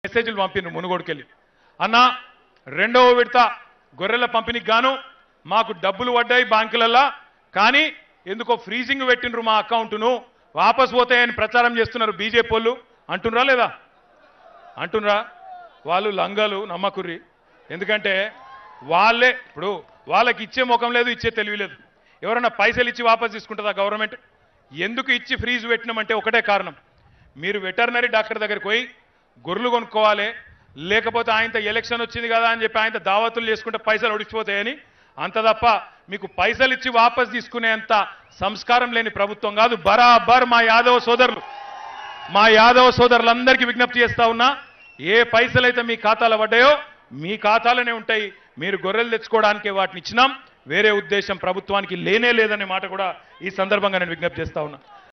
మెసేజ్లు పంపిండ్రు మునుగోడుకెళ్ళి అన్న రెండవ విడత గొర్రెల పంపిణీకి గాను మాకు డబ్బులు పడ్డాయి బ్యాంకులల్లా కానీ ఎందుకో ఫ్రీజింగ్ పెట్టిండ్రు మా అకౌంట్ను వాపస్ పోతాయని ప్రచారం చేస్తున్నారు బీజేపీ వాళ్ళు అంటున్నారా లేదా అంటున్నారా వాళ్ళు లంగలు నమ్మకుర్రి ఎందుకంటే వాళ్ళే ఇప్పుడు వాళ్ళకి ఇచ్చే ముఖం లేదు ఇచ్చే తెలివి లేదు ఎవరైనా పైసలు ఇచ్చి వాపస్ తీసుకుంటుందా గవర్నమెంట్ ఎందుకు ఇచ్చి ఫ్రీజ్ పెట్టినామంటే ఒకటే కారణం మీరు వెటర్నరీ డాక్టర్ దగ్గరికి పోయి గొర్రెలు కొనుక్కోవాలి లేకపోతే ఆయనతో ఎలక్షన్ వచ్చింది కదా అని చెప్పి ఆయనతో దావతులు చేసుకుంటే పైసలు ఒడిచిపోతాయని అంత తప్ప మీకు పైసలు ఇచ్చి వాపస్ తీసుకునేంత సంస్కారం లేని ప్రభుత్వం కాదు బరాబర్ మా యాదవ సోదరులు మా యాదవ సోదరులందరికీ విజ్ఞప్తి చేస్తా ఉన్నా ఏ పైసలైతే మీ ఖాతాలో పడ్డాయో మీ ఖాతాలోనే ఉంటాయి మీరు గొర్రెలు తెచ్చుకోవడానికే వాటిని ఇచ్చినాం వేరే ఉద్దేశం ప్రభుత్వానికి లేనే లేదనే మాట కూడా ఈ సందర్భంగా నేను విజ్ఞప్తి చేస్తా ఉన్నా